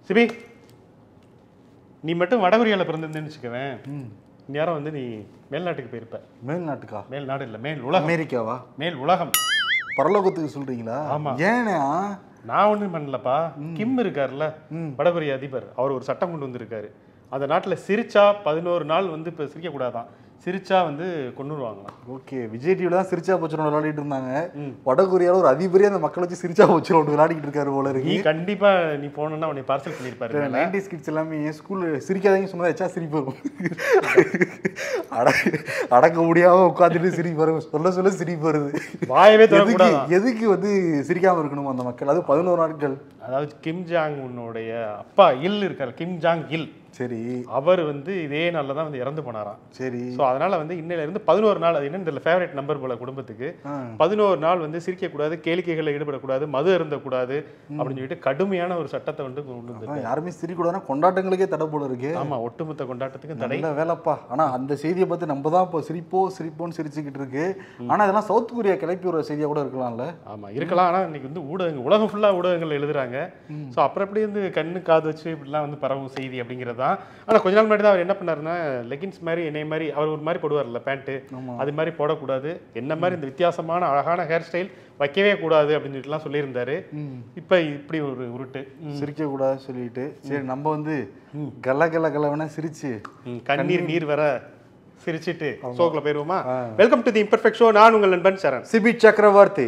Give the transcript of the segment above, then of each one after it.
CP நீ மட்டும் வடகொரியாவில் பிறந்திருந்தேன்னு வச்சுக்கவேன் நேரம் வந்து நீ மேல்நாட்டுக்கு போயிருப்ப மேல்நாட்டுக்கா மேல் நாடு இல்லை மேல் உலகம் அமெரிக்காவா மேல் உலகம் பரலோகத்துக்கு சொல்றீங்களா ஆமா. ஏன்னா நான் ஒன்றும் பண்ணலப்பா கிம் இருக்கார்ல வடகொரிய அதிபர் அவர் ஒரு சட்டம் கொண்டு வந்திருக்காரு அந்த நாட்டில் சிரிச்சா பதினோரு நாள் வந்து இப்போ சிரிக்கக்கூடாதான் சிரிச்சா வந்து கொண்டுருவாங்களாம் ஓகே விஜய் டிவில தான் சிரிச்சா போச்சு விளையாடிட்டு இருந்தாங்க வடகொரியால ஒரு அதிபரே அந்த மக்கள் வச்சு சிரிச்சா போச்சு விளையாடிட்டு இருக்காரு போல நீ இருக்கு கண்டிப்பா நீ போனோன்னா உன்னை பார்சல் பண்ணியிருப்பாரு நைன்டிஸ் கிட்ஸ் எல்லாமே ஸ்கூல் சிரிக்காதீங்க சொன்னதா எச்சா சிரிப்பு வரும் அடக்க அடக்க முடியாம உட்காந்துட்டு சிரிப்பு வரும் சொல்ல சொல்ல சிரிப்பு வருது வாயவே எதுக்கு தரக்கூடாதான் எதுக்கு வந்து சிரிக்காம இருக்கணும் அந்த மக்கள் அது பதினோரு நாட்கள் அதாவது கிம் ஜாங் உன்னுடைய அப்பா இல் இருக்கார் கிம் ஜாங் இல் சரி அவர் வந்து இதே நாளில் தான் வந்து இறந்து போனாராம் சரி ஸோ அதனால வந்து இன்னையில இருந்து பதினோரு நாள் அது என்னன்னு தெரியல ஃபேவரட் நம்பர் போல குடும்பத்துக்கு ஆ. பதினோரு நாள் வந்து சிரிக்கக்கூடாது கேளிக்கைகளில் ஈடுபடக்கூடாது மது அருந்தக்கூடாது அப்படின்னு சொல்லிட்டு கடுமையான ஒரு சட்டத்தை வந்து கொண்டு வந்து அதான் யாருமே சிரிக்கூடாதுன்னா கொண்டாட்டங்களுக்கே தடை போல இருக்கு ஆமா ஒட்டுமொத்த கொண்டாட்டத்துக்கும் தடை நல்ல வேலைப்பா ஆனா அந்த செய்தியை பார்த்து நம்ம தான் இப்போ சிரிப்போ சிரிப்போன்னு சிரிச்சுக்கிட்டு இருக்கு ஆனா இதெல்லாம் சவுத் கொரியா கிளப்பி ஒரு செய்தியா கூட இருக்கலாம்ல ஆமா இருக்கலாம் ஆனா இன்னைக்கு வந்து ஊடகங்கள் உலகம் ஃபுல்லா ஊடகங்கள் எழுதுறாங்க ஸோ அப்புறம் எப்படி வந்து கண்ணு காது வச்சு இப்படிலாம் வந்து பரவும் செய்தி அப்படிங்கிறது தான் ஆனா கொஞ்ச நாள் முன்னாடி தான் அவர் என்ன பண்ணாருன்னா லெகின்ஸ் மாதிரி என்னை மாதிரி அவர் ஒரு மாதிரி போடுவார்ல பேண்ட்டு ஆமா. அது மாதிரி போடக்கூடாது என்ன மாதிரி இந்த வித்தியாசமான அழகான ஹேர் ஸ்டைல் வைக்கவே கூடாது அப்படின்னு சொல்லிட்டுலாம் சொல்லியிருந்தாரு இப்போ இப்படி ஒரு உருட்டு சிரிக்க கூடாதுன்னு சொல்லிட்டு சரி நம்ம வந்து கல கல கலவன சிரிச்சு ம், கண்ணீர் நீர் வர சிரிச்சிட்டு ஷோக்குள்ள போயிருவோமா welcome to the imperfect show நான் உங்கள் நண்பன் சரண் சிபி சக்கரவர்த்தி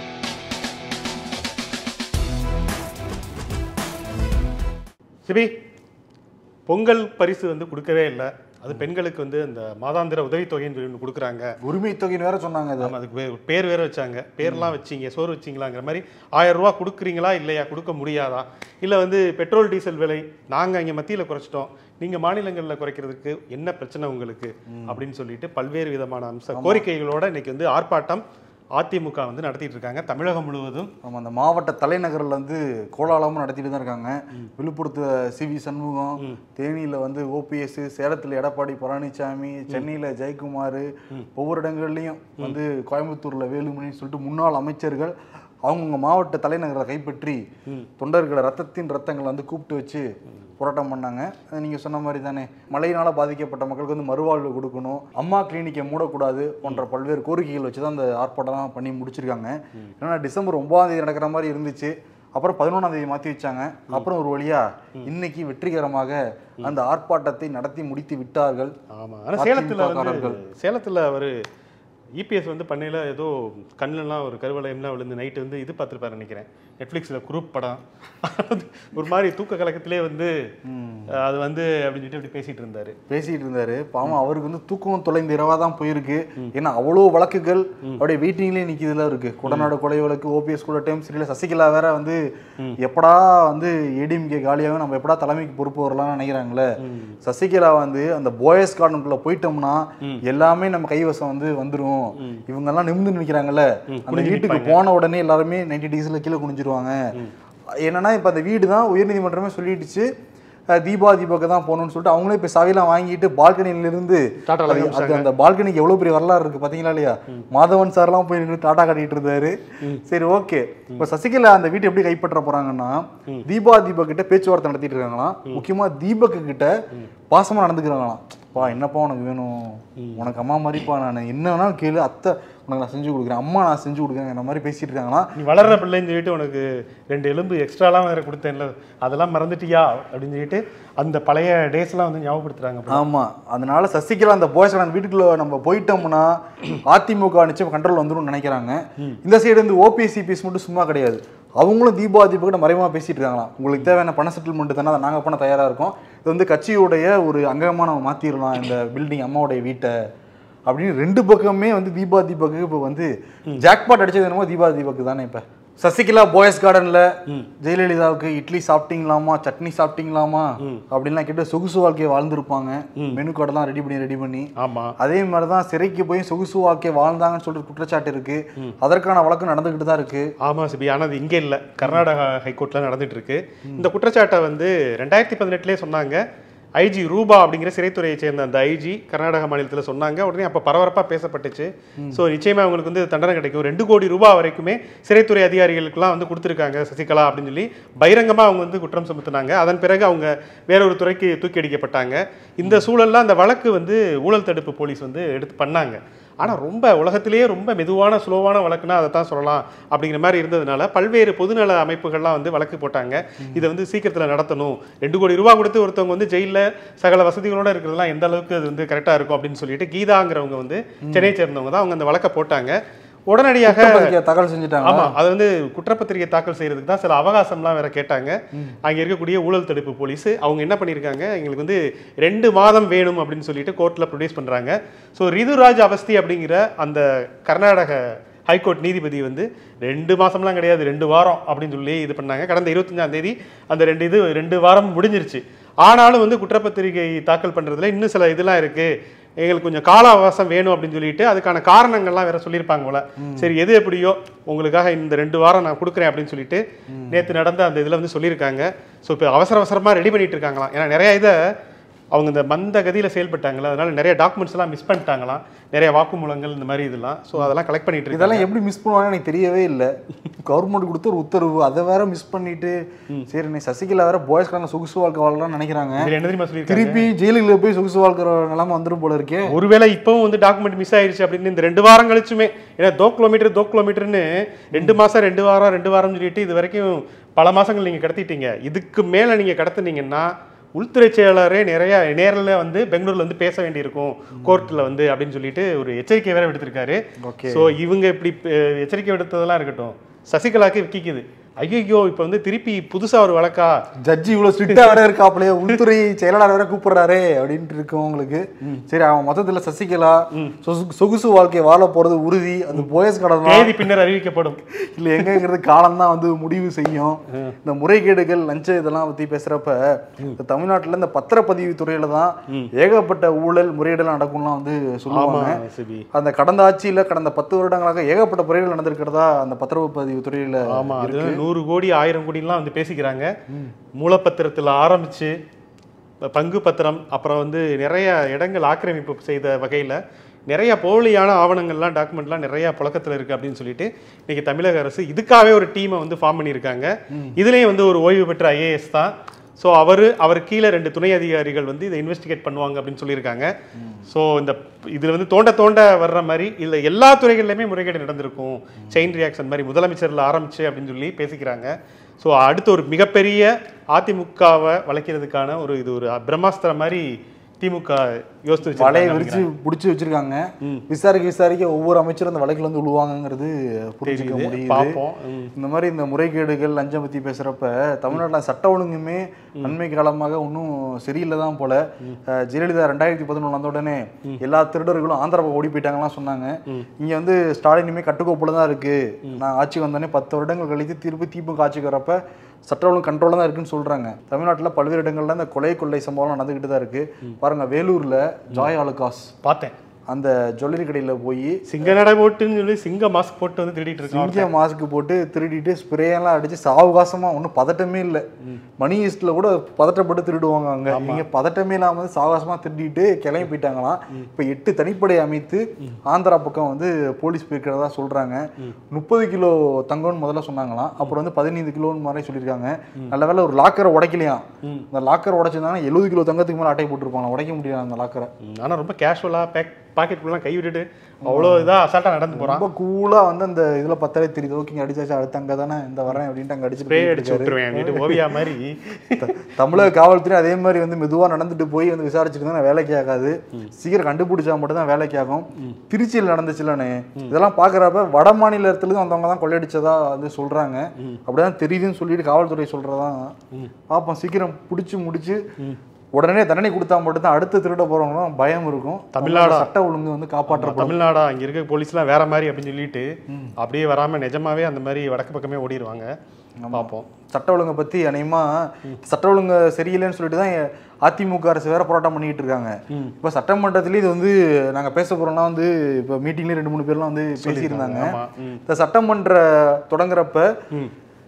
சிபி பொங்கல் பரிசு வந்து கொடுக்கவே இல்லை அது பெண்களுக்கு வந்து அந்த மாதாந்திர உதவித்தொகைன்னு சொல்லி ஒன்று கொடுக்குறாங்க உரிமை தொகைன்னு வேற சொன்னாங்க அது ஆமா, அதுக்கு பேர் பேர் வேற வச்சாங்க பேர்லாம் வச்சீங்க சோறு வச்சிங்களாங்கிற மாதிரி ஆயிரம் ரூபா கொடுக்குறீங்களா இல்லையா கொடுக்க முடியாதா இல்லை வந்து பெட்ரோல் டீசல் விலை நாங்கள் இங்கே மத்தியில் குறைச்சிட்டோம் நீங்கள் மாநிலங்களில் குறைக்கிறதுக்கு என்ன பிரச்சனை உங்களுக்கு அப்படின்னு சொல்லிட்டு பல்வேறு விதமான அம்ச கோரிக்கைகளோட இன்னைக்கு வந்து ஆர்ப்பாட்டம் அதிமுக வந்து நடத்திட்டு இருக்காங்க தமிழகம் முழுவதும் ஆமா அந்த மாவட்ட தலைநகரில் வந்து கோலாகலமும் நடத்திட்டு தான் இருக்காங்க விழுப்புரத்துல சிவி சண்முகம் தேனியில வந்து ஓபிஎஸ் சேலத்துல எடப்பாடி பழனிசாமி சென்னையில ஜெயக்குமார் ஒவ்வொரு இடங்கள்லையும் வந்து கோயம்புத்தூர்ல வேலுமணின்னு சொல்லிட்டு முன்னாள் அமைச்சர்கள் அவங்கவுங்க மாவட்ட தலைநகரை கைப்பற்றி தொண்டர்களை ரத்தத்தின் ரத்தங்களை வந்து கூப்பிட்டு வச்சு போராட்டம் பண்ணாங்க அது நீங்க சொன்ன மாதிரி தானே மழையினால பாதிக்கப்பட்ட மக்களுக்கு வந்து மறுவாழ்வு கொடுக்கணும் அம்மா கிளினிக்கை மூடக்கூடாது போன்ற பல்வேறு கோரிக்கைகள் வச்சு தான் அந்த ஆர்ப்பாட்டம் பண்ணி முடிச்சிருக்காங்க ஏன்னா டிசம்பர் ஒன்பதாம் தேதி நடக்கிற மாதிரி இருந்துச்சு அப்புறம் பதினொன்றாம் தேதி மாற்றி வச்சாங்க அப்புறம் ஒரு வழியா இன்னைக்கு வெற்றிகரமாக அந்த ஆர்ப்பாட்டத்தை நடத்தி முடித்து விட்டார்கள் ஆமா ஆனா சேலத்துல வந்து அதிமுககாரர்கள். சேலத்துல அவர் இபிஎஸ் வந்து பண்ணையில ஏதோ கண்ணுலாம் ஒரு கருவளையம்லாம் விழுந்து நைட்டு வந்து இது பார்த்துருப்பாரு நினைக்கிறேன் நெட்ஃப்ளிக்ஸில் குரூப் படம் ஒரு மாதிரி தூக்க கலக்கத்திலே வந்து அஹ், அது வந்து அப்படின்னு சொல்லிட்டு அப்படி பேசிட்டு இருந்தாரு பேசிட்டு இருந்தாரு பாவம் அவருக்கு வந்து தூக்கம் தொலைந்த இரவா தான் போயிருக்கு ஏன்னா அவ்வளோ வழக்குகள் அப்படியே வெயிட்டிங்லேயே நிற்கிதுல இருக்கு குடநாடு கொலை வழக்கு ஓபிஎஸ் கூட டைம் சரியில்லை சசிகலா வேற வந்து எப்படா வந்து ஏடிஎம்கே காலியாகும் நம்ம எப்படா தலைமைக்கு பொறுப்பு வரலாம்னு நினைக்கிறாங்களே சசிகலா வந்து அந்த போயஸ் கார்டனுக்குள்ள போயிட்டோம்னா எல்லாமே நம்ம கைவசம் வந்து வந்துரும் இவங்க எல்லாம் நிமிந்து நிற்கிறாங்கல்ல அந்த வீட்டுக்கு போன உடனே எல்லாருமே நைன்டி டிகிரிஸ்ல கீழே குனிஞ்சிருவாங்க என்னன்னா இப்ப அந்த வீடு தான் உயர்நீதிமன்றமே சொல்லிடுச்சு அஹ் தீபா தீபக்கு தான் போகணும்னு சொல்லிட்டு அவங்களே இப்போ சாவிலாம் வாங்கிட்டு பால்கனில இருந்து டாட்டால அது- அது அந்த பால்கனிக்கு எவ்வளவு பெரிய வரலாறு இருக்கு பாத்தீங்களா இல்லையா மாதவன் சார்லாம் போய் நின்று டாட்டா காட்டிட்டு இருந்தாரு சரி ஓகே இப்போ சசிகலா அந்த வீட்டை எப்படி கைப்பற்ற போறாங்கன்னா தீபா தீபக் கிட்ட பேச்சுவார்த்தை நடத்திட்டு இருக்காங்களாம் முக்கியமா தீபக் கிட்ட பாசமா நடந்துக்கிறாங்களாம் பா என்னப்பா உனக்கு வேணும் உனக்கு அம்மா மாதிரிப்பா நான் என்ன வேணாலும் கேளு அத்தை உனக்கு நான் செஞ்சு கொடுக்குறேன் அம்மா நான் செஞ்சு கொடுக்குறேன் இந்த மாதிரி பேசிட்டு இருக்காங்களாம் நீ வளர்ற பிள்ளைன்னு சொல்லிட்டு உனக்கு ரெண்டு எலும்பு எக்ஸ்ட்ராலாம் வேற கொடுத்தேன்ல அதெல்லாம் மறந்துட்டியா அப்படின்னு சொல்லிட்டு அந்த பழைய டேஸ்லாம் வந்து ஞாபகப்படுத்துறாங்க ஆமா அதனால சசிகலா அந்த பாய்ஸ் கடன் வீட்டுக்குள்ள நம்ம போயிட்டோம்னா அதிமுக நிச்சயம் கண்ட்ரோல் வந்துடும் நினைக்கிறாங்க இந்த சைடு வந்து ஓபிஎஸ் சிபிஎஸ் மட்டும் சும்மா கிடையாது அவங்களும் தீபா தீபக்கிட்ட மறைமுகமா பேசிட்டு இருக்காங்களாம் உங்களுக்கு தேவையான பண செட்டில்மெண்ட் தானே அதை நாங்க பண்ண தயாரா இருக்கோம் இது வந்து கட்சியுடைய ஒரு அங்கமா நம்ம மாத்திரலாம் இந்த பில்டிங் அம்மாவுடைய வீட்டை அப்படின்னு ரெண்டு பக்கமே வந்து தீபா தீபக்கு இப்போ வந்து ஜாக்பாட் அடிச்சது என்னமோ தீபா தீபக்கு தானே இப்போ சசிகலா போயஸ் கார்டன்ல ஜெயலலிதாவுக்கு இட்லி சாப்பிட்டீங்களாமா சட்னி சாப்பிட்டீங்களாமா அப்படின்லாம் கேட்டு சொகுசு வாழ்க்கையை வாழ்ந்திருப்பாங்க மெனு கார்டெல்லாம் ரெடி பண்ணி ரெடி பண்ணி ஆமா அதே மாதிரி தான் சிறைக்கு போய் சொகுசு வாழ்க்கையை வாழ்ந்தாங்கன்னு சொல்லிட்டு குற்றச்சாட்டு இருக்கு அதற்கான வழக்கு நடந்துகிட்டு தான் இருக்கு ஆமா சிபி ஆனா அது இங்கே இல்லை கர்நாடகா ஹைகோர்ட்ல நடந்துட்டு இருக்கு இந்த குற்றச்சாட்டை வந்து ரெண்டாயிரத்தி பதினெட்டுலேயே சொன்னாங்க ஐஜி ரூபா அப்படிங்கிற சிறைத்துறையை சேர்ந்த அந்த ஐஜி கர்நாடக மாநிலத்தில் சொன்னாங்க உடனே அப்போ பரபரப்பாக பேசப்பட்டுச்சு ஸோ நிச்சயமாக அவங்களுக்கு வந்து தண்டனை கிடைக்கும் ரெண்டு கோடி ரூபாய் வரைக்குமே சிறைத்துறை அதிகாரிகளுக்கெல்லாம் வந்து கொடுத்துருக்காங்க சசிகலா அப்படின்னு சொல்லி பகிரங்கமாக அவங்க வந்து குற்றம் சுமத்துனாங்க அதன் பிறகு அவங்க வேற ஒரு துறைக்கு தூக்கி அடிக்கப்பட்டாங்க இந்த சூழல்ல அந்த வழக்கு வந்து ஊழல் தடுப்பு போலீஸ் வந்து எடுத்து பண்ணாங்க ஆனால் ரொம்ப உலகத்திலேயே ரொம்ப மெதுவான ஸ்லோவான வழக்குனா அதை தான் சொல்லலாம் அப்படிங்கிற மாதிரி இருந்ததுனால பல்வேறு பொதுநல அமைப்புகள்லாம் வந்து வழக்கு போட்டாங்க இதை வந்து சீக்கிரத்தில் நடத்தணும் ரெண்டு கோடி ரூபா கொடுத்து ஒருத்தவங்க வந்து ஜெயிலில் சகல வசதிகளோட இருக்கிறதுலாம் எந்த அளவுக்கு அது வந்து கரெக்டாக இருக்கும் அப்படின்னு சொல்லிட்டு கீதாங்கிறவங்க வந்து சென்னையை சேர்ந்தவங்க தான் அவங்க அந்த வழக்கை போட்டாங்க உடனடியாக குற்றப்பத்திரிக்கை தாக்கல் செஞ்சுட்டாங்க ஆமா அது வந்து குற்றப்பத்திரிகை தாக்கல் செய்யறதுக்கு தான் சில அவகாசம்லாம் வேற கேட்டாங்க அங்க இருக்கக்கூடிய ஊழல் தடுப்பு போலீஸ் அவங்க என்ன பண்ணியிருக்காங்க எங்களுக்கு வந்து ரெண்டு மாதம் வேணும் அப்படின்னு சொல்லிட்டு கோர்ட்ல ப்ரொடியூஸ் பண்றாங்க ஸோ ரிதுராஜ் அவஸ்தி அப்படிங்கிற அந்த கர்நாடக ஹைகோர்ட் நீதிபதி வந்து ரெண்டு மாசம்லாம் கிடையாது ரெண்டு வாரம் அப்படின்னு சொல்லி இது பண்ணாங்க கடந்த இருபத்தஞ்சாம் தேதி அந்த ரெண்டு இது ரெண்டு வாரம் முடிஞ்சிருச்சு ஆனாலும் வந்து குற்றப்பத்திரிகை தாக்கல் பண்றதுல இன்னும் சில இதெல்லாம் இருக்கு எங்களுக்கு கொஞ்சம் கால அவகாசம் வேணும் அப்படின்னு சொல்லிட்டு அதுக்கான காரணங்கள்லாம் வேற சொல்லியிருப்பாங்க போல சரி எது எப்படியோ உங்களுக்காக இந்த ரெண்டு வாரம் நான் கொடுக்குறேன் அப்படின்னு சொல்லிட்டு நேற்று நடந்த அந்த இதில் வந்து சொல்லியிருக்காங்க ஸோ இப்போ அவசர அவசரமாக ரெடி பண்ணிட்டு இருக்காங்களாம் ஏன்னா நிறைய இதை அவங்க இந்த மந்த கதியில் செயல்பட்டாங்களா அதனால நிறைய டாக்குமெண்ட்ஸ் எல்லாம் மிஸ் பண்ணிட்டாங்களாம் நிறைய வாக்குமூலங்கள் இந்த மாதிரி இதெல்லாம் ஸோ அதெல்லாம் கலெக்ட் பண்ணிட்டு இருக்காங்க இதெல்லாம் எப்படி மிஸ் பண்ணுவாங்கன்னு எனக்கு தெரியவே இல்லை கவர்மெண்ட் கொடுத்த ஒரு உத்தரவு அதை வேற மிஸ் பண்ணிட்டு சரி நீ சசிகலா வேற பாய்ஸ் கான சொகுசு வாழ்க்கை வாழலாம்னு நினைக்கிறாங்க இதுல என்ன தெரியுமா சொல்லியிருக்காங்க திருப்பி ஜெயிலுக்குள்ள போய் சொகுசு வாழ்க்கிற நிலைமை வந்துடும் போல இருக்கே ஒருவேளை இப்பவும் வந்து டாக்குமெண்ட் மிஸ் ஆயிருச்சு அப்படின்னு இந்த ரெண்டு வாரம் கழிச்சுமே ஏன்னா தோ கிலோமீட்டர் தோ கிலோமீட்டர்னு ரெண்டு மாசம் ரெண்டு வாரம் ரெண்டு வாரம் சொல்லிட்டு இது வரைக்கும் பல மாசங்கள் நீங்க கடத்திட்டீங்க இதுக்கு மேல நீங்க கடத்துனீங்கன்னா உள்துறை செயலரே நிறைய நேரில் வந்து பெங்களூர்ல வந்து பேச வேண்டியிருக்கும் கோர்ட்டில் வந்து அப்படின்னு சொல்லிட்டு ஒரு எச்சரிக்கை வேற விடுத்திருக்காரு ஓகே ஸோ இவங்க இப்படி அஹ், எச்சரிக்கை விடுத்ததெல்லாம் இருக்கட்டும் சசிகலாக்கு விக்கிக்குது ஐயோ இப்போ வந்து திருப்பி புதுசா ஒரு வழக்கா ஜட்ஜி இவ்வளவு ஸ்ட்ரிக்டா வேற இருக்காப்லையே உள்துறை செயலாளர் வேற கூப்பிடுறாரே அப்படின்ட்டு இருக்கும் உங்களுக்கு சரி அவன் மொத்தத்துல சசிகலா சொகு- சொகுசு வாழ்க்கை வாழ போறது உறுதி அந்த போயஸ் கடன் தான் தேதி பின்னர் அறிவிக்கப்படும் இல்ல எங்கங்கிறது காலம் தான் வந்து முடிவு செய்யும் இந்த முறைகேடுகள் லஞ்ச இதெல்லாம் பத்தி பேசுறப்ப இந்த தமிழ்நாட்டுல இந்த பத்திரப்பதிவு துறையில தான் ஏகப்பட்ட ஊழல் முறைகேடெல்லாம் நடக்கும்லாம் வந்து ஆமா சொல்லுவாங்க சிபி அந்த கடந்த ஆட்சியில கடந்த பத்து வருடங்களாக ஏகப்பட்ட முறைகள் நடந்திருக்கிறதா அந்த பத்திரப்பதிவு துறையில ஆமா அது நூறு கோடி ஆயிரம் கோடிலாம் வந்து பேசிக்கிறாங்க மூலப்பத்திரத்தில் ஆரம்பிச்சு ப- பங்கு பத்திரம் அப்புறம் வந்து நிறைய இடங்கள் ஆக்கிரமிப்பு செய்த வகையில் நிறைய போலியான ஆவணங்கள்லாம் டாக்குமெண்ட்லாம் நிறைய புழக்கத்தில் இருக்கு அப்படின்னு சொல்லிட்டு இன்னைக்கு தமிழக அரசு இதுக்காகவே ஒரு டீமை வந்து ஃபார்ம் பண்ணியிருக்காங்க இதுலேயும் வந்து ஒரு ஓய்வு பெற்ற ஐஏஎஸ் தான் ஸோ அவர் அவர் கீழே ரெண்டு துணை அதிகாரிகள் வந்து இதை இன்வெஸ்டிகேட் பண்ணுவாங்க அப்படின்னு சொல்லியிருக்காங்க ஸோ இந்த இதில் வந்து தோண்ட தோண்ட வர்ற மாதிரி இல்லை எல்லா துறைகள்லையுமே முறைகேடு நடந்திருக்கும் செயின் ரியாக்ஷன் மாதிரி முதலமைச்சரில் ஆரம்பிச்சு அப்படின்னு சொல்லி பேசிக்கிறாங்க ஸோ அடுத்து ஒரு மிகப்பெரிய அதிமுகவை வளைக்கிறதுக்கான ஒரு இது ஒரு பிரம்மாஸ்திரம் மாதிரி திமுக யோசித்து வலையை வச்சிருக்காங்க விரிச்சு பிடிச்சி வச்சிருக்காங்க விசாரிக்க விசாரிக்க ஒவ்வொரு அமைச்சரும் அந்த வழக்குல வந்து விழுவாங்கங்கிறது புரிஞ்சுக்க தெரியுது முடியுது பார்ப்போம் ம். இந்த மாதிரி இந்த முறைகேடுகள் லஞ்சம் பத்தி பேசுறப்ப தமிழ்நாட்டில் சட்ட ஒழுங்குமே அண்மை காலமாக ஒன்றும் சரியில்லை தான் போல அஹ் ஜெயலலிதா ரெண்டாயிரத்தி பதினொன்று வந்த உடனே எல்லா திருடர்களும் ஆந்திரா பக்கம் ஓடி போயிட்டாங்கலாம் சொன்னாங்க இங்க வந்து ஸ்டாலினுமே கட்டுக்கோப்புல தான் இருக்கு நான் ஆட்சிக்கு வந்தோடனே பத்து வருடங்கள் கழித்து திருப்பி திமுக ஆட்சிக்கு வரப்ப சட்ட ஒழுங்கு கண்ட்ரோலில் தான் இருக்குன்னு சொல்றாங்க தமிழ்நாட்டில் பல்வேறு இடங்கள்ல இந்த கொலை கொள்ளை சம்பவம் நடந்துகிட்டு தான் இருக்கு பாருங்க வேலூர்ல ஜாய் ஆலுகாஸ் பார்த்தேன் அந்த ஜுவல்லரி கடையில போய் சிங்க நடை போட்டுன்னு சொல்லி சிங்க மாஸ்க் போட்டு வந்து திருடிட்டு இருக்கான் சிங்க மாஸ்க் போட்டு திருடிட்டு ஸ்ப்ரே எல்லாம் அடிச்சு சாவகாசமா ஒன்றும் பதட்டமே இல்லை மணி ஈஸ்ட்ல கூட பதட்டப்பட்டு திருடுவாங்க அங்க இங்க பதட்டமே இல்லாம வந்து சாவகாசமா திருடிட்டு கிளம்பி போயிட்டாங்களாம் இப்ப எட்டு தனிப்படை அமைத்து ஆந்திரா பக்கம் வந்து போலீஸ் போயிருக்கிறதா சொல்றாங்க முப்பது கிலோ தங்கம்னு முதல்ல சொன்னாங்களாம் அப்புறம் வந்து பதினைந்து கிலோன்னு மாதிரி சொல்லியிருக்காங்க நல்ல வேளை ஒரு லாக்கரை உடைக்கலையாம் இந்த லாக்கர் உடைச்சிருந்தாங்கன்னா எழுபது கிலோ தங்கத்துக்கு மேல அட்டை போட்டிருப்பாங்க உடைக்க முடியாது அந்த லாக்கரை ம், ஆனா ரொம்ப கேஷுவலா பேக் பாக்கெட்டுக்குலாம் கை விட்டுட்டு அவ்வளோ இதா அசால்ட்டா நடந்து போறான் ரொம்ப கூலா வந்து அந்த இதுல பத்தாலே தெரியுது ஓகே அடிச்சாச்சு அடுத்து அங்க தானே இந்த வரேன் அப்படின்ட்டு அங்க ஸ்ப்ரே அடிச்சுட்டு அடிச்சு விட்டுருவேன் வீட்டு ஓவியா மாதிரி த- தமிழக காவல்துறை அதே மாதிரி வந்து மெதுவா நடந்துட்டு போய் வந்து விசாரிச்சுட்டு இருந்தா வேலைக்கு ஆகாது சீக்கிரம் கண்டுபிடிச்சா மட்டும் தான் வேலைக்கு ஆகும் திருச்சியில் நடந்துச்சுலண்ணே இதெல்லாம் பாக்குறப்ப வட மாநிலத்துல இருந்து வந்தவங்க தான் கொள்ளையடிச்சதா வந்து சொல்றாங்க அப்படிதான் தெரியுதுன்னு சொல்லிட்டு காவல்துறை சொல்றதான் பார்ப்போம் சீக்கிரம் பிடிச்சு முடிச்சு உடனே தண்டனை கொடுத்தா மட்டும்தான் அடுத்து திருட போறவங்களும் பயம் இருக்கும் தமிழ்நாடா? சட்ட ஒழுங்கு வந்து காப்பாற்றப்படும் தமிழ்நாடா அங்க இருக்க போலீஸ்லாம் வேற மாதிரி அப்படின்னு சொல்லிட்டு அப்படியே வராம நிஜமாவே அந்த மாதிரி வடக்கு பக்கமே ஓடிடுவாங்க பார்ப்போம் சட்ட ஒழுங்கை பத்தி அநேகமா சட்ட ஒழுங்கு சரியில்லைன்னு சொல்லிட்டு தான் அதிமுக அரசு வேற போராட்டம் பண்ணிட்டு இருக்காங்க இப்ப சட்டமன்றத்திலேயே இது வந்து நாங்க பேச போறோம்னா வந்து இப்ப மீட்டிங்லயே ரெண்டு மூணு பேர்லாம் வந்து பேசியிருந்தாங்க ஆமா ம் இந்த சட்டமன்ற தொடங்குறப்ப ம்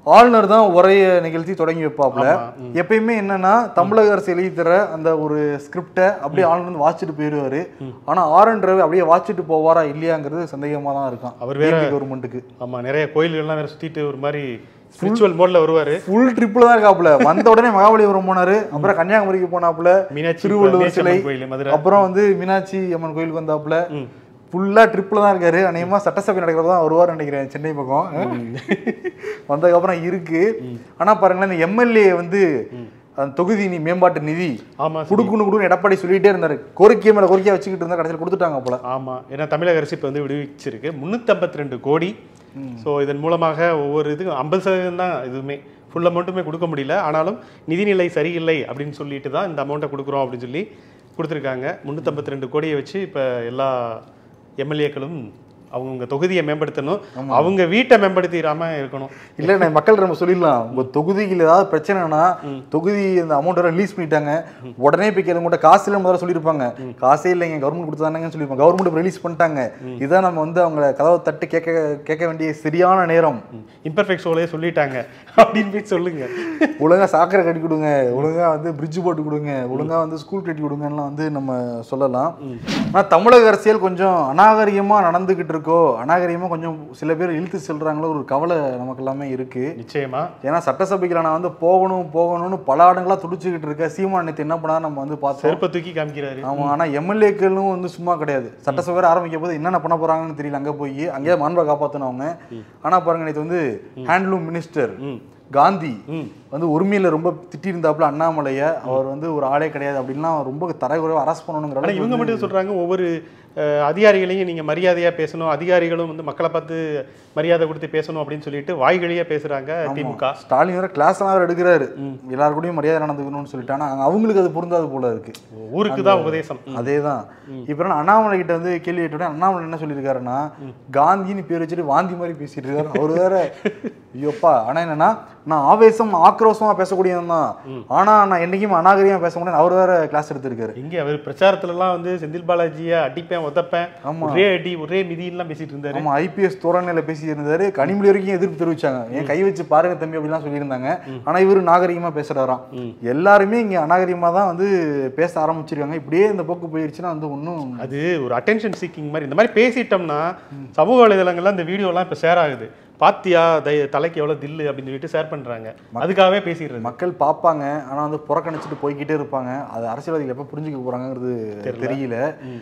ஆளுநர் தான் உரைய நிகழ்த்தி தொடங்கி வைப்பாப்ல ஆமா, ம். எப்பயுமே என்னன்னா தமிழக அரசு எழுதி தர அந்த ஒரு ஸ்கிரிப்டை அப்படியே ஆளுநர் வந்து வாசிச்சுட்டு போயிடுவாரு ஆனா ஆர் என் ரவி அப்படியே வாசிச்சுட்டு போவாரா இல்லையாங்கிறது சந்தேகமா தான் இருக்கும் அவர் வேற- கவர்மெண்ட்டுக்கு ஆமா நிறைய கோயில்கள்லாம் வேற சுத்திட்டு ஒரு மாதிரி ஸ்பிரிச்சுவல் மோட்ல வருவாரு ஃபுல் ட்ரிப்ல தான் இருக்காப்புல வந்த உடனே மகாபலிபுரம் போனாரு அப்புறம் கன்னியாகுமரிக்கு போனாப்புல மீனாட்சி திருவள்ளுவர் மீனாட்சி சிலை அம்மன் கோயில் மதுரை அப்புறம் வந்து மீனாட்சி அம்மன் கோயிலுக்கு வந்தாப்புல ம். ஃபுல்லா ட்ரிப்ல தான் இருக்காரு அநேகமா சட்டசபை நடக்கிறதா தான் வருவார் நினைக்கிறேன் சென்னை பக்கம் வந்ததுக்கப்புறம் இருக்கு ஆனா பாருங்களேன் இந்த எம்எல்ஏ வந்து அந்த தொகுதி நி- மேம்பாட்டு நிதி ஆமா சரி. குடுக்கணும் குடுக்கணும் எடப்பாடி சொல்லிட்டே இருந்தாரு கோரிக்கை மேல கோரிக்கையா வச்சுக்கிட்டு இருந்தா கடைசியில் கொடுத்துட்டாங்க போல ஆமா ஏன்னா தமிழக அரசு இப்போ வந்து விடுவிச்சிருக்கு முந்நூற்றம்பத்தி ரெண்டு கோடி ஸோ இதன் மூலமாக ஒவ்வொரு இதுக்கும் ஐம்பது சதவீதம் தான் இதுவுமே ஃபுல் அமௌண்ட்டுமே கொடுக்க முடியல ஆனாலும் நிதிநிலை சரியில்லை அப்படின்னு சொல்லிட்டு தான் இந்த அமௌண்ட்டை கொடுக்குறோம் அப்படின்னு சொல்லி கொடுத்துருக்காங்க முந்நூற்றம்பத்தி ரெண்டு கோடியை வச்சு இப்போ எல்லா எம்எல்ஏக்களும் அவங்கவுங்க தொகுதியை மேம்படுத்தணும் அவங்க வீட்டை மேம்படுத்திடாம இருக்கணும் இல்ல நான் மக்கள் நம்ம சொல்லிடலாம் உங்க தொகுதியில் ஏதாவது பிரச்சனைனா தொகுதி அந்த அமௌண்ட் ரிலீஸ் பண்ணிட்டாங்க உடனே போய் கேளுங்க உங்கள்ட்ட காசு இல்லை முதல்ல சொல்லியிருப்பாங்க காசே இல்லைங்க கவர்மெண்ட் கொடுத்தாங்கன்னு சொல்லியிருப்பாங்க கவர்மெண்ட் ரிலீஸ் பண்ணிட்டாங்க இதான் நம்ம வந்து அவங்க கதவை தட்டு கேட்க கேட்க வேண்டிய சரியான நேரம் இம்பர்ஃபெக்ட் ஷோலே சொல்லிட்டாங்க அப்படின்னு போய் சொல்லுங்க ஒழுங்கா சாக்கடை கட்டி கொடுங்க ஒழுங்கா வந்து பிரிட்ஜ் போட்டு கொடுங்க ஒழுங்கா வந்து ஸ்கூல் கட்டி கொடுங்கலாம் வந்து நம்ம சொல்லலாம் ஆனா தமிழக அரசியல் கொஞ்சம் அநாகரிகமா நடந்துகிட்டு இருக்கோ அநாகரிகமா கொஞ்சம் சில பேர் இழுத்து செல்றாங்களோ ஒரு கவலை நமக்கு எல்லாமே இருக்கு நிச்சயமா ஏன்னா சட்டசபைக்கு நான் வந்து போகணும் போகணும்னு பல ஆண்டுகளா துடிச்சுக்கிட்டு இருக்கேன் சீமான் நேத்து என்ன பண்ணா நம்ம வந்து பார்த்தோம் செருப்பை தூக்கி காமிக்கிறாரு ஆமா ஆனா எம்எல்ஏக்களும் வந்து சும்மா கிடையாது சட்டசபை ஆரம்பிக்க போது என்னென்ன பண்ண போறாங்கன்னு தெரியல அங்க போய் அங்கேயே மாண்பை காப்பாத்தினவங்க ஆனா பாருங்க நேத்து வந்து ஹேண்ட்லூம் மினிஸ்டர் ம் காந்தி ம் வந்து உரிமையில ரொம்ப திட்டியிருந்தாப்புல அண்ணாமலைய அவர் வந்து ஒரு ஆளே கிடையாது அப்படின்லாம் ரொம்ப தரக்குறைவா அரெஸ்ட் பண்ணணுங்கிற ஆனா அளவுக்கு இவங்க வந்து- மட்டும் சொல்றாங்க ஒவ்வொரு அஹ், அதிகாரிகளையும் நீங்க மரியாதையா பேசணும் அதிகாரிகளும் வந்து மக்களை பார்த்து மரியாதை கொடுத்து பேசணும் அப்படின்னு சொல்லிட்டு வாய்கழியா பேசுறாங்க திமுக ஸ்டாலின் வேற கிளாஸ் எல்லாம் வேற எடுக்கிறாரு எல்லாரு கூடயும் மரியாதை நடந்துக்கணும்னு சொல்லிட்டு ஆனா அங்க அவங்களுக்கு அது பொருந்தாது போல இருக்கு ஊருக்கு தான் உபதேசம் அதேதான் இப்ப என்ன அண்ணாமலை கிட்ட வந்து கேள்வி கேட்டோட அண்ணாமலை என்ன சொல்லியிருக்காருன்னா காந்தின்னு பேர் வச்சுட்டு வாந்தி மாதிரி பேசிட்டு இருக்காரு அவர் வேற ஐயோப்பா ஆனா என்னன்னா நான் ஆவேசம் ஆக்ரோஷமா பேசக்கூடியவன் தான் ஆனா நான் என்னைக்கும் அநாகரிகமா பேச முடியாது அவர் வேற கிளாஸ் எடுத்திருக்காரு இங்க அவர் பிரச்சாரத்துல எல்லாம் வந்து செந்தில் பாலாஜியை அடிப்பேன் உதப்பேன் ஆமா. ஒரே அடி ஒரே மிதியெல்லாம் பேசிட்டு இருந்தாரு ஆமா ஐபிஎஸ் தோரணையில பேசி இருந்தாரு கனிமொழி வரைக்கும் எதிர்ப்பு தெரிவிச்சாங்க ஏன் கை வச்சு பாருங்க தம்பி அப்படிலாம் சொல்லியிருந்தாங்க ஆனா இவரு நாகரிகமா பேசுறாராம் எல்லாருமே இங்க அநாகரிகமா தான் வந்து பேச ஆரம்பிச்சிருக்காங்க இப்படியே இந்த போக்கு போயிருச்சுன்னா வந்து ஒன்றும் அது ஒரு அட்டென்ஷன் சீக்கிங் மாதிரி இந்த மாதிரி பேசிட்டோம்னா சமூக வலைதளங்கள்ல இந்த வீடியோலாம் இப்போ ஷேர் ஆகுது பாத்தியா தை- தலைக்கு எவ்வளவு தில்லு அப்படின்னு சொல்லிட்டு ஷேர் பண்றாங்க அதுக்காகவே பேசிடுறது மக்கள் பார்ப்பாங்க ஆனா வந்து புறக்கணிச்சுட்டு போய்க்கிட்டே இருப்பாங்க அது அரசியல்வாதிகள் எப்போ புரிஞ்சுக்க போறாங்கிறது தெரியல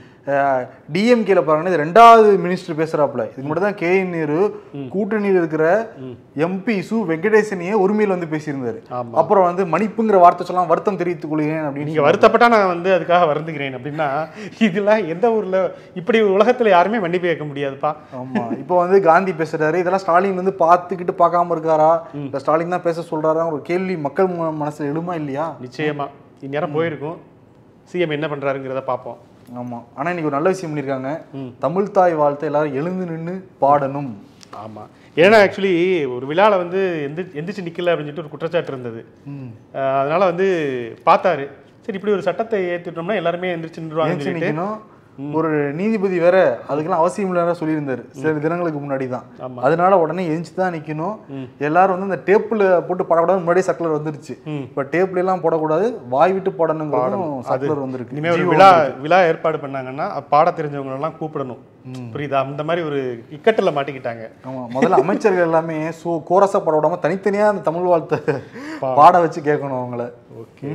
டிஎம்கேல பாருங்கன்னா இது ரெண்டாவது மினிஸ்டர் பேசுறாப்புல இதுக்கு மட்டும் தான் கே என் நேரு கூட்டணியில் இருக்கிற எம்பி சு வெங்கடேசனையே உரிமையில் வந்து பேசியிருந்தாரு ஆமா. அப்புறம் வந்து மன்னிப்புங்கிற வார்த்தை சொல்லலாம் வருத்தம் தெரிவித்துக் கொள்கிறேன் அப்படின்னு நீங்க வருத்தப்பட்டா நான் வந்து அதுக்காக வருந்துகிறேன் அப்படின்னா இதெல்லாம் எந்த ஊர்ல இப்படி ஒரு உலகத்துல யாருமே மன்னிப்பு கேட்க முடியாதுப்பா ஆமா இப்போ வந்து காந்தி பேசுறாரு இதெல்லாம் ஸ்டாலின் வந்து பார்த்துக்கிட்டு பார்க்காம இருக்காரா இல்ல ஸ்டாலின் தான் பேச சொல்றாரா ஒரு கேள்வி மக்கள் ம- மனசுல எழுமா இல்லையா நிச்சயமா இந்நேரம் போயிருக்கும் சிஎம் என்ன பண்றாருங்கிறத பார்ப்போம் ஆமா ஆனா இன்னைக்கு ஒரு நல்ல விஷயம் பண்ணியிருக்காங்க தமிழ் தாய் வாழ்த்தை எல்லாரும் எழுந்து நின்னு பாடணும் ஆமா ஏன்னா ஆக்சுவலி ஒரு விழால வந்து எந்த எந்திரிச்சு நிக்கல அப்படின்னு சொல்லிட்டு ஒரு குற்றச்சாட்டு இருந்தது அஹ் அதனால வந்து பார்த்தாரு சரி இப்படி ஒரு சட்டத்தை ஏத்திட்டோம்னா எல்லாருமே எந்திரிச்சு நின்றுவாங்கன்னு ஏஞ்சி சொல்லிட்டு நிக்கணும் ஒரு நீதிபதி வேற அதுக்கெல்லாம் அவசியம் இல்லைன்னு சொல்லியிருந்தாரு சில தினங்களுக்கு முன்னாடி தான் ஆமா. அதனால உடனே எஞ்சி தான் நிக்கணும் எல்லாரும் வந்து இந்த டேப்ல போட்டு பாடக்கூடாது முன்னாடியே சர்க்குலர் வந்துருச்சு ம். இப்ப டேப்ல எல்லாம் போடக்கூடாது வாய் விட்டு பாடணுங்கிறதும் சர்க்குலர் வந்திருக்கு இனிமே ஒரு ஜீவோ விழா விழா ஏற்பாடு பண்ணாங்கன்னா பாட தெரிஞ்சவங்க எல்லாம் கூப்பிடணும் புரியுதா அந்த மாதிரி ஒரு இக்கட்டுல மாட்டிக்கிட்டாங்க ஆமா முதல்ல அமைச்சர்கள் எல்லாமே சோ கோரஸா பாட விடாம தனித்தனியா அந்த தமிழ் வாழ்த்தை பாட வச்சு கேட்கணும் அவங்கள ஓகே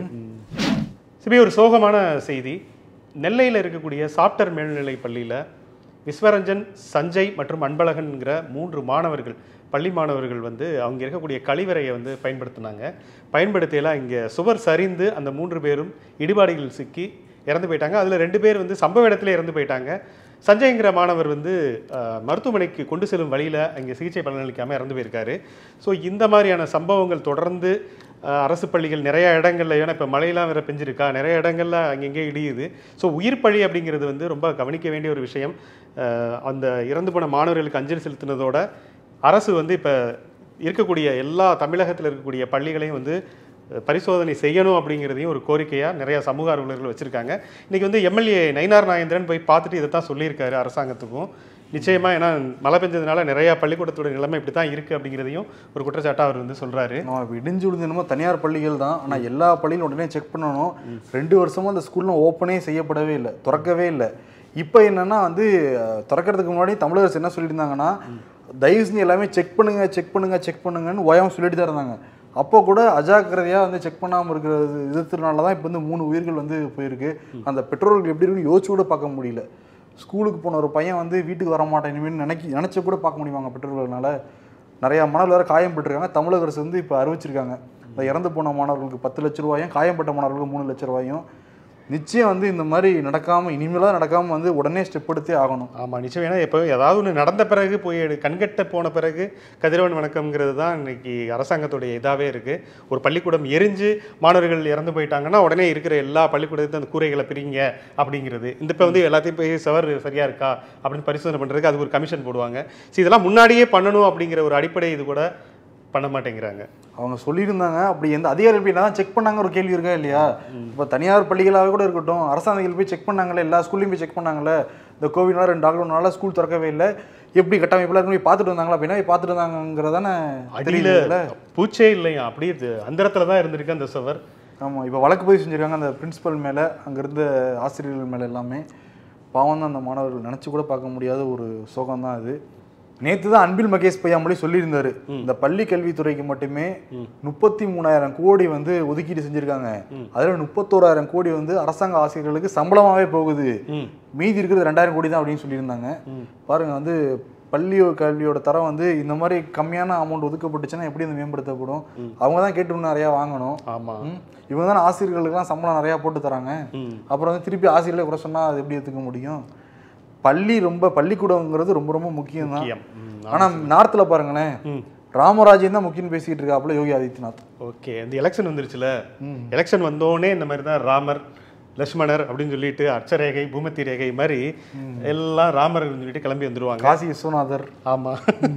சிபி ஒரு சோகமான செய்தி நெல்லையில் இருக்கக்கூடிய சாப்டர் மேல்நிலை பள்ளியில் விஸ்வரஞ்சன் சஞ்சய் மற்றும் அன்பழகன்கிற மூன்று மாணவர்கள் பள்ளி மாணவர்கள் வந்து அவங்க இருக்கக்கூடிய கழிவறையை வந்து பயன்படுத்தினாங்க பயன்படுத்தியெல்லாம் இங்கே சுவர் சரிந்து அந்த மூன்று பேரும் இடிபாடுகள் சிக்கி இறந்து போயிட்டாங்க அதில் ரெண்டு பேர் வந்து சம்பவ இடத்துல இறந்து போயிட்டாங்க சஞ்சய்ங்கிற மாணவர் வந்து அஹ், மருத்துவமனைக்கு கொண்டு செல்லும் வழியில் அங்கே சிகிச்சை பலனளிக்காமல் இறந்து போயிருக்காரு ஸோ இந்த மாதிரியான சம்பவங்கள் தொடர்ந்து அஹ், அரசு பள்ளிகள் நிறைய இடங்கள்ல ஏன்னா இப்போ மழையெல்லாம் வேற பெஞ்சிருக்கா நிறைய இடங்கள்ல அங்கங்கே இடியுது ஸோ உயிர் பழி அப்படிங்கிறது வந்து ரொம்ப கவனிக்க வேண்டிய ஒரு விஷயம் அஹ், அந்த இறந்து போன மாணவர்களுக்கு அஞ்சலி செலுத்தினதோட அரசு வந்து இப்போ இருக்கக்கூடிய எல்லா தமிழகத்தில் இருக்கக்கூடிய பள்ளிகளையும் வந்து அஹ், பரிசோதனை செய்யணும் அப்படிங்கிறதையும் ஒரு கோரிக்கையாக நிறைய சமூக ஆர்வலர்கள் வச்சுருக்காங்க இன்றைக்கி வந்து எம்எல்ஏ நயினார் நாகேந்திரன் போய் பார்த்துட்டு இதை தான் சொல்லியிருக்காரு அரசாங்கத்துக்கும் நிச்சயமா ஏன்னா மழை பெஞ்சதுனால நிறைய பள்ளிக்கூடத்தோட நிலைமை இப்படி தான் இருக்கு அப்படிங்கிறதையும் ஒரு குற்றச்சாட்டா அவர் வந்து சொல்றாரு நம்ம இப்போ இடிஞ்சு விழுந்து என்னமோ தனியார் பள்ளிகள் தான் ஆனால் எல்லா பள்ளியிலும் உடனே செக் பண்ணணும் ரெண்டு வருஷமா அந்த ஸ்கூல்ல ஓப்பனே செய்யப்படவே இல்லை திறக்கவே இல்லை இப்போ என்னன்னா வந்து அஹ், திறக்கறதுக்கு முன்னாடி தமிழக அரசு என்ன சொல்லியிருந்தாங்கன்னா தயவு செஞ்சு எல்லாமே செக் பண்ணுங்க செக் பண்ணுங்க செக் பண்ணுங்கன்னு ஓயாம சொல்லிட்டு தான் இருந்தாங்க அப்போ கூட அஜாக்கிரதையாக வந்து செக் பண்ணாமல் இருக்கிறது விதத்தினால தான் இப்போ வந்து மூணு உயிர்கள் வந்து போயிருக்கு அந்த பெற்றோர்கள் எப்படி இருக்குன்னு யோசிச்சு கூட பார்க்க முடியல ஸ்கூலுக்கு போன ஒரு பையன் வந்து வீட்டுக்கு வர மாட்டேன் இனிமேல் நினைக்கி நினச்ச கூட பார்க்க முடியுமாங்க பெற்றோர்கள்னால நிறையா மாணவர்கள் வேறு காயம்பட்டிருக்காங்க தமிழக அரசு வந்து இப்போ அறிவிச்சிருக்காங்க இந்த இறந்து போன மாணவர்களுக்கு பத்து லட்ச ரூபாயும் காயம்பட்ட மாணவர்களுக்கு மூணு லட்ச ரூபாயும் நிச்சயம் வந்து இந்த மாதிரி நடக்காமல் இனிமேலாக நடக்காமல் வந்து உடனே ஸ்டெப் எடுத்தே ஆகணும் ஆமா நிச்சயம் ஏன்னா இப்போ ஏதாவது ஒன்று நடந்த பிறகு போய் எடு- கண்கட்ட போன பிறகு கதிரவன் வணக்கம்ங்கிறது தான் இன்னைக்கு அரசாங்கத்துடைய இதாவே இருக்கு ஒரு பள்ளிக்கூடம் எரிஞ்சு மாணவர்கள் இறந்து போயிட்டாங்கன்னா உடனே இருக்கிற எல்லா பள்ளிக்கூடத்தையும் அந்த கூரைகளை பிரிங்க அப்படிங்கிறது இந்த இப்போ வந்து எல்லாத்தையும் போய் சவர் சரியா இருக்கா அப்படின்னு பரிசோதனை பண்றதுக்கு அதுக்கு ஒரு கமிஷன் போடுவாங்க சரி இதெல்லாம் முன்னாடியே பண்ணணும் அப்படிங்கிற ஒரு அடிப்படை இது கூட பண்ண மாட்டேங்கிறாங்க அவங்க சொல்லியிருந்தாங்க அப்படி எந்த அதிகாரி போய் தான் செக் பண்ணாங்க ஒரு கேள்வி இருக்கா இல்லையா இப்போ தனியார் பள்ளிகளாகவே கூட இருக்கட்டும் அரசாங்கங்கள் போய் செக் பண்ணாங்களே எல்லா ஸ்கூல்லையும் போய் செக் பண்ணாங்களே இந்த கோவிட்னால ரெண்டு லாக்டவுனால ஸ்கூல் திறக்கவே இல்லை எப்படி கட்டமைப்பில் இருக்கு போய் பார்த்துட்டு வந்தாங்களா அப்படின்னா போய் பார்த்துட்டு வந்தாங்கிறதானே அடியில தெரியல பூச்சே இல்லையா அப்படியே இது அந்தரத்துல தான் இருந்திருக்கு அந்த சவர் ஆமாம் இப்போ வழக்கு பதிவு செஞ்சுருக்காங்க அந்த பிரின்சிபல் மேலே அங்கே இருந்த ஆசிரியர்கள் மேலே எல்லாமே பாவம் தான் அந்த மாணவர்கள் நினச்சி கூட பார்க்க முடியாத ஒரு சோகம் தான் அது நேற்று தான் அன்பில் மகேஷ் பையாமொழி சொல்லியிருந்தாரு இந்த பள்ளி கல்வித்துறைக்கு மட்டுமே முப்பத்தி மூணாயிரம் கோடி வந்து ஒதுக்கீடு செஞ்சுருக்காங்க அதில் முப்பத்தோராயிரம் கோடி வந்து அரசாங்க ஆசிரியர்களுக்கு சம்பளமாகவே போகுது ம் மீதி இருக்கிறது ரெண்டாயிரம் கோடி தான் அப்படின்னு சொல்லியிருந்தாங்க பாருங்க வந்து பள்ளி கல்வியோட தரம் வந்து இந்த மாதிரி கம்மியான அமௌண்ட் ஒதுக்கப்பட்டுச்சுன்னா எப்படி வந்து மேம்படுத்தப்படும் அவங்க தான் கேட்டு இன்னும் நிறையா வாங்கணும் ஆமா ம். இவங்க தானே ஆசிரியர்களுக்கெல்லாம் சம்பளம் நிறையா போட்டு தராங்க ம் அப்புறம் வந்து திருப்பி ஆசிரியர்களை குறை சொன்னால் அது எப்படி எடுத்துக்க முடியும் பள்ளி ரொம்ப பள்ளிக்கூடங்கிறது ரொம்ப ரொம்ப முக்கியம் தான் முக்கியம் ம் ஆனால் நார்த்தில் பாருங்களேன் ம் ராமராஜ்யம் தான் முக்கியம்னு பேசிக்கிட்டு இருக்காப்புல யோகி ஆதித்யநாத் ஓகே இந்த எலெக்ஷன் வந்துருச்சுல எலெக்ஷன் வந்தோடனே இந்த மாதிரி தான் ராமர் லட்சுமணர் அப்படின்னு சொல்லிட்டு அட்சரேகை பூமத்தி ரேகை மாதிரி எல்லாம் ராமர் சொல்லிட்டு கிளம்பி வந்துருவாங்க காசி விஸ்வநாதர் ஆமா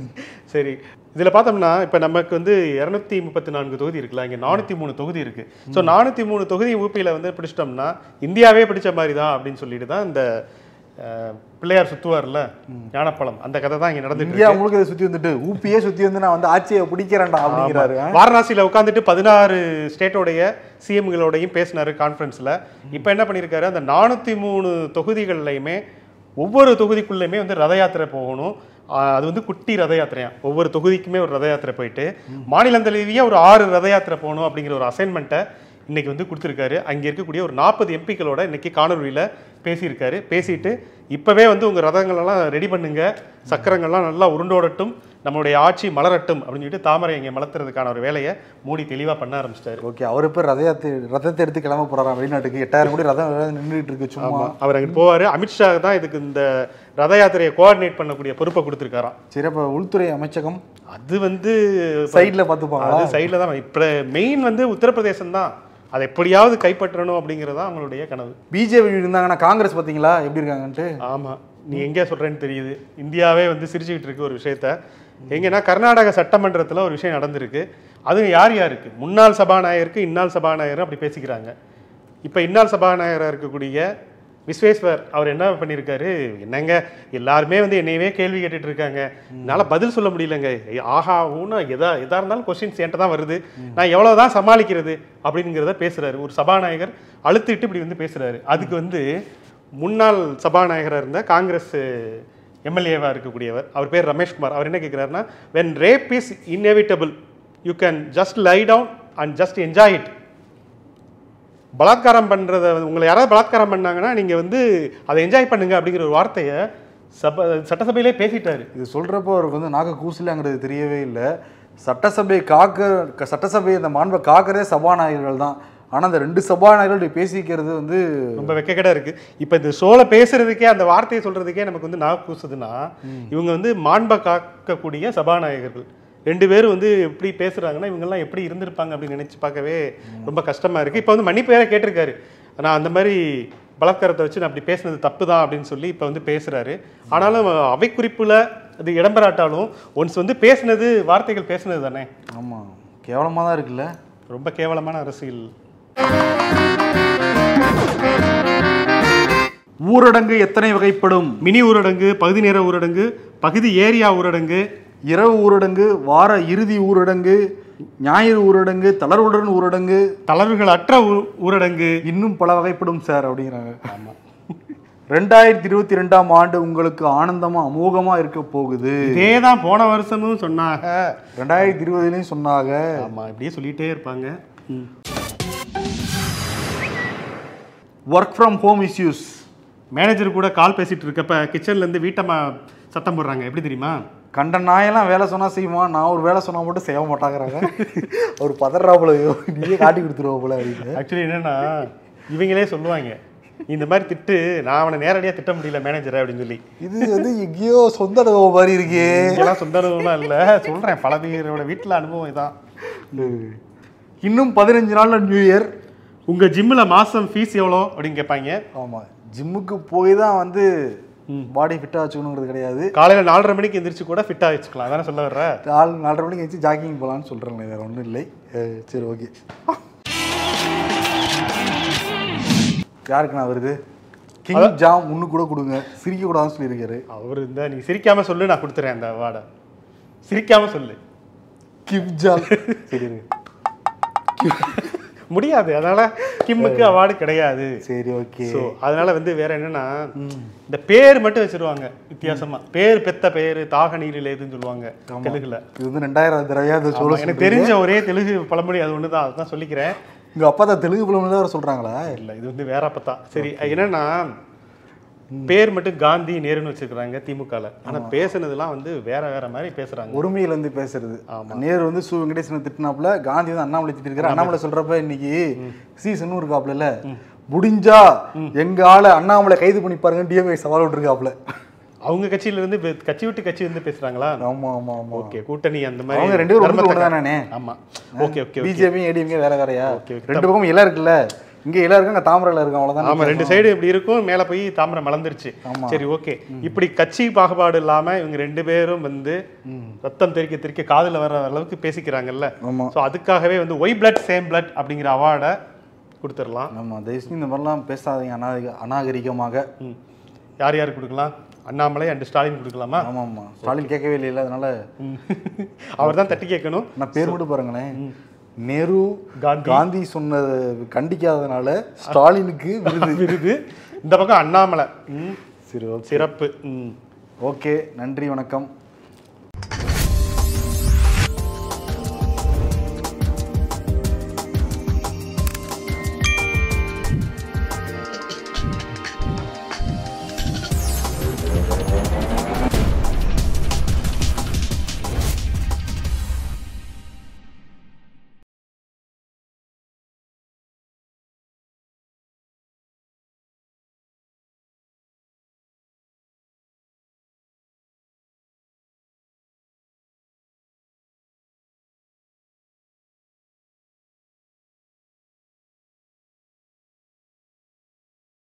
சரி இதுல பார்த்தோம்னா இப்ப நமக்கு வந்து இருநூத்தி முப்பத்தி நான்கு தொகுதி இருக்குல்ல இங்க நானூத்தி மூணு தொகுதி இருக்கு ஸோ நானூத்தி மூணு தொகுதி ஊபியில வந்து பிடிச்சிட்டோம்னா இந்தியாவே பிடிச்ச மாதிரி தான் அப்படின்னு சொல்லிட்டு தான் இந்த அஹ், பிள்ளையார் சுத்துவார்ல ஞானப்பழம் அந்த கதை தான் இங்க நடந்துட்டு இந்தியா முழுக்க இதை சுற்றி வந்துட்டு ஊப்பியே சுற்றி வந்து நான் வந்து ஆட்சியை பிடிக்கிறேன்டா அப்படிங்கிறாரு ஆ? வாரணாசியில உட்காந்துட்டு பதினாறு ஸ்டேட்டோடைய சிஎம்களோடையும் பேசினாரு கான்ஃபரன்ஸ்ல இப்போ என்ன பண்ணியிருக்காரு அந்த நானூற்றி மூணு தொகுதிகள்லையுமே ஒவ்வொரு தொகுதிக்குள்ளேயுமே வந்து ரத யாத்திரை போகணும் ஆஹ் அது வந்து குட்டி ரத யாத்திரையா ஒவ்வொரு தொகுதிக்குமே ஒரு ரத யாத்திரை போயிட்டு மாநிலம் தழுவிய ஒரு ஆறு ரத யாத்திரை போகணும் அப்படிங்கிற ஒரு அசைன்மெண்ட்டை இன்னைக்கு வந்து கொடுத்துருக்காரு அங்கே இருக்கக்கூடிய ஒரு நாற்பது எம்பிக்களோட இன்னைக்கு காணொலியில் பேசியிருக்காரு பேசிட்டு இப்போவே வந்து உங்கள் ரதங்களெல்லாம் ரெடி பண்ணுங்க சக்கரங்கள்லாம் நல்லா உருண்டோடட்டும் நம்மளுடைய ஆட்சி மலரட்டும் அப்படின்னு சொல்லிட்டு தாமரை இங்கே மலர்த்துறதுக்கான ஒரு வேலையை மோடி தெளிவாக பண்ண ஆரம்பிச்சிட்டாரு ஓகே அவர் இப்போ ரதயாத்தி ரதத்தை எடுத்து கிளம்ப போறாராம் வெளிநாட்டுக்கு எட்டாயிரம் கோடி ரதம் நின்றுட்டு இருக்கு சும்மா ஆமா அவர் அங்கே போவார் அமித்ஷா தான் இதுக்கு இந்த ரத யாத்திரையை கோஆர்டினேட் பண்ணக்கூடிய பொறுப்பை கொடுத்துருக்காராம் சரி அப்போ உள்துறை அமைச்சகம் அது வந்து சைடில் பார்த்துப்பாங்களா அது சைடில் தான் இப்போ மெயின் வந்து உத்தரப்பிரதேசம் தான் அதை எப்படியாவது கைப்பற்றணும் அப்படிங்கிறது தான் அவங்களுடைய கனவு பிஜேபி இருந்தாங்கன்னா காங்கிரஸ் பார்த்தீங்களா எப்படி இருக்காங்கன்ட்டு ஆமா நீ எங்கே சொல்றேன்னு தெரியுது இந்தியாவே வந்து சிரிச்சுக்கிட்டு இருக்கு ஒரு விஷயத்த எங்கன்னா கர்நாடக சட்டமன்றத்துல ஒரு விஷயம் நடந்திருக்கு அதுவும் யார் யாருக்கு முன்னாள் சபாநாயகருக்கு இன்னாள் சபாநாயகர் அப்படி பேசிக்கிறாங்க இப்போ இன்னாள் சபாநாயகராக இருக்கக்கூடிய விஸ்வேஸ்வர் அவர் என்ன பண்ணியிருக்காரு என்னங்க எல்லாருமே வந்து என்னையவே கேள்வி கேட்டுட்டு இருக்காங்க என்னால் பதில் சொல்ல முடியலங்க ஆஹா ஊனா எதா எதா இருந்தாலும் கொஸ்டின்ஸ் என்கிட்ட தான் வருது நான் எவ்வளோ தான் சமாளிக்கிறது அப்படிங்கிறத பேசுறாரு ஒரு சபாநாயகர் அழுத்திட்டு இப்படி வந்து பேசுறாரு அதுக்கு வந்து முன்னாள் சபாநாயகராக இருந்த காங்கிரஸ் எம்எல்ஏவாக இருக்கக்கூடியவர் அவர் பேர் ரமேஷ்குமார் அவர் என்ன கேட்குறாருன்னா when rape is inevitable you can just lie down and just enjoy it பலாத்காரம் பண்ணுறத உங்களை யாராவது பலாத்காரம் பண்ணாங்கன்னா நீங்கள் வந்து அதை என்ஜாய் பண்ணுங்க அப்படிங்கிற ஒரு வார்த்தையை சப சட்டசபையிலே பேசிட்டாரு இது சொல்றப்போ அவருக்கு வந்து நாக கூசலாங்கிறது தெரியவே இல்லை சட்டசபை காக்க சட்டசபை அந்த மாண்பை காக்கிறதே சபாநாயகர்கள் தான் ஆனால் அந்த ரெண்டு சபாநாயகர்கள் இப்படி பேசிக்கிறது வந்து ரொம்ப வெக்கக்கேடா இருக்கு இப்போ இந்த ஷோல பேசுறதுக்கே அந்த வார்த்தையை சொல்றதுக்கே நமக்கு வந்து நாக்கு கூசுதுன்னா இவங்க வந்து மாண்பை காக்கக்கூடிய சபாநாயகர்கள் ரெண்டு பேரும் வந்து எப்படி பேசுறாங்கன்னா இவங்கெல்லாம் எப்படி இருந்திருப்பாங்க அப்படின்னு நினைச்சு பார்க்கவே ரொம்ப கஷ்டமா இருக்கு இப்போ வந்து மன்னிப்பு வேற கேட்டிருக்காரு நான் அந்த மாதிரி பலாத்காரத்தை வச்சு நான் அப்படி பேசுனது தப்பு தான் அப்படின்னு சொல்லி இப்போ வந்து பேசுறாரு ஆனாலும் அவை குறிப்புல அது இடம்பெறாட்டாலும் ஒன்ஸ் வந்து பேசுனது வார்த்தைகள் பேசுனது தானே ஆமாம் கேவலமாக தான் இருக்குல்ல ரொம்ப கேவலமான அரசியல் ஊரடங்கு எத்தனை வகைப்படும் மினி ஊரடங்கு பகுதி நேர ஊரடங்கு பகுதி ஏரியா ஊரடங்கு இரவு ஊரடங்கு வார இறுதி ஊரடங்கு ஞாயிறு ஊரடங்கு தளர்வுடன் ஊரடங்கு தளர்வுகள் அற்ற ஊ- ஊரடங்கு இன்னும் பல வகைப்படும் சார் அப்படிங்கிறாங்க ரெண்டாயிரத்தி இருபத்தி ரெண்டாம் ஆண்டு உங்களுக்கு ஆனந்தமா அமோகமா இருக்க போகுது இதே தான் போன வருஷமும் சொன்னாங்க ரெண்டாயிரத்தி இருபதுலயும் சொன்னாங்க ஆமா இப்படியே சொல்லிட்டே இருப்பாங்க ம். Work from home issues manager கூட கால் பேசிட்டு இருக்கப்ப கிச்சன்ல இருந்து வீட்டம்மா சத்தம் போடுறாங்க எப்படி தெரியுமா கண்ட நாயெல்லாம் வேலை சொன்னா செய்வான் நான் ஒரு வேலை சொன்னா மட்டும் செய்ய மாட்டாங்கிறாங்க அவர் பதறாப்புல நீயே காட்டி கொடுத்துருவா போல அப்படின்னு ஆக்சுவலி என்னன்னா இவங்களே சொல்லுவாங்க இந்த மாதிரி திட்டு நான் அவனை நேரடியா திட்ட முடியல மேனேஜரை அப்படின்னு சொல்லி இது வந்து எங்கேயோ சொந்த அனுபவம் மாதிரி இருக்கே இதெல்லாம் சொந்த அனுபவம்லாம் இல்ல சொல்றேன் பல பேரோட வீட்டுல அனுபவம் இதான் இன்னும் பதினஞ்சு நாள்ல நியூ இயர் உங்க ஜிம்ல மாசம் ஃபீஸ் எவ்வளோ அப்படின்னு கேட்பாங்க ஆமா ஜிம்முக்கு போய் தான் வந்து பாடி ஃபிட்டாக வச்சுக்கணுங்கிறது கிடையாது காலையில நாலரை மணிக்கு எந்திரிச்சு கூட ஃபிட்டா வச்சுக்கலாம் அதானே சொல்ல வர்ற நாலு நாலரை மணிக்கு வச்சு ஜாக்கிங் போகலான்னு சொல்கிறேன் வேற ஒன்றும் இல்லை அஹ் சரி ஓகே யாருக்கு நான் வருது கிங் ஜாம் ஒன்று கூட கொடுங்க சிரிக்க கூடாதுன்னு சொல்லியிருக்காரு அவர் இந்த நீ சிரிக்காம சொல்லு நான் கொடுத்துறேன் அந்த அவார்டை சிரிக்காம சொல்லு கிம் ஜாம் சரி இரு. முடியாது அதனால கிம்முக்கு அவார்டு கிடையாது சரி ஓகே ஸோ அதனால வந்து வேற என்னன்னா இந்த பேர் மட்டும் வச்சிருவாங்க வித்தியாசமா பேர் பெத்த பேரு தாக நீரில் எதுன்னு சொல்லுவாங்க தெலுங்குல இது வந்து ரெண்டாயிரம் தடவையா அதை ஆமா, சொல்ல எனக்கு தெரிஞ்ச ஒரே தெலுங்கு பழமொழி அது ஒன்று தான் அதுதான் சொல்லிக்கிறேன் உங்க அப்பா தான் தெலுங்கு பிள்ளை தான் சொல்றாங்களா இல்ல இது வந்து வேற அப்பதான் சரி என்னன்னா பேர் மட்டும் காந்தி நேருன்னு வச்சிருக்காங்க திமுகல ஆனா பேசுனதெல்லாம் வந்து வேற வேற மாதிரி பேசுறாங்க ஒருமையில வந்து பேசுறது நேரு வந்து சு வெங்கடேசனை திட்டினாப்புல காந்தி வந்து அண்ணாமலை திட்டிருக்காரு அண்ணாமலை சொல்றப்ப இன்னைக்கு சி சென்னூர் இருக்காப்புல முடிஞ்சா எங்க ஆளை அண்ணாமலை கைது பண்ணி பாருங்க டிஎம்ஐ சவால் விட்டுருக்காப்புல அவங்க கட்சியில இருந்து பே- கட்சி விட்டு கட்சி வந்து பேசுறாங்களா ஆமா ஆமா ஆமா ஓகே கூட்டணி அந்த மாதிரி அவங்க ரெண்டு பேரும் தர்மத்தை ஒன்று தானே ஆமா ஓகே ஓகே பிஜேபி ஏடிஎம்கே வேற வேறயா Okay, okay. ரெண்டு பக்கம் இலை இருக்குல்ல இங்க இலை இருக்கு அங்க தாமரையில இருக்கு அவ்வளவுதான் ஆமா ரெண்டு சைடு இப்படி இருக்கும் மேல போய் தாமரை மலர்ந்துருச்சு ஆமா. சரி ஓகே இப்படி கட்சி பாகுபாடு இல்லாம இவங்க ரெண்டு பேரும் வந்து ரத்தம் தெறிக்க தெறிக்க காதுல வர்ற அளவுக்கு பேசிக்கிறாங்கல்ல ஆமா சோ அதுக்காகவே வந்து ஒய் பிளட் சேம் பிளட் அப்படிங்கிற அவார்டை கொடுத்துடலாம் ஆமா தயவுசெய்து இந்த மாதிரிலாம் பேசாதீங்க அநாகரிக அநாகரிகமாக ம். யார் யாருக்கு கொடுக்கலாம் அண்ணாமலை அண்ட் ஸ்டாலின் கொடுக்கலாமா ஆமா ஆமா ஸ்டாலின் கேட்கவே இல்லை அதனால அவர் தான் தட்டி கேட்கணும் நான் பேர் மட்டும் பாருங்களேன் நேரு காந்தி. காந்தி சொன்னதை கண்டிக்காதனால ஸ்டாலினுக்கு விருது விருது இந்த பக்கம் அண்ணாமலை ம். சரி ஓகே சிறப்பு ம் ஓகே நன்றி வணக்கம்